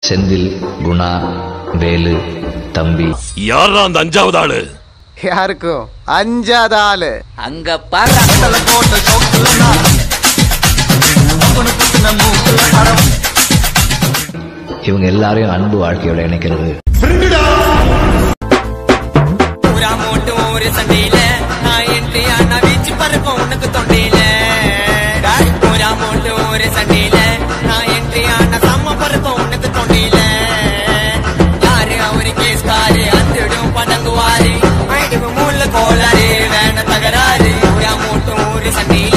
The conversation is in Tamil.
செந்தில் குணா வேலு தம்பி யாரா அந்த அஞ்சாவது ஆளு யாருக்கும் அஞ்சாத ஆளு அங்க பாரு இவங்க எல்லாரையும் அன்பு வாழ்க்கையோட இணைக்கிறது பூரா மோட்டு ஒரு சண்டையில நான் என்று ஆனா வீச்சு பறக்கும் உனக்கு தொண்டையில பூரா மோட்டு ஒரு சண்டையில நான் என்று ஆனா சம்ம பறக்கும் உனக்கு தொண்டையில யாரு அவரு கேஸ்காரு அத்திடும் படங்குவாரு ஐடுவு மூல கோளாறு வேண தகராறு பூரா மோட்டு ஒரு சண்டையில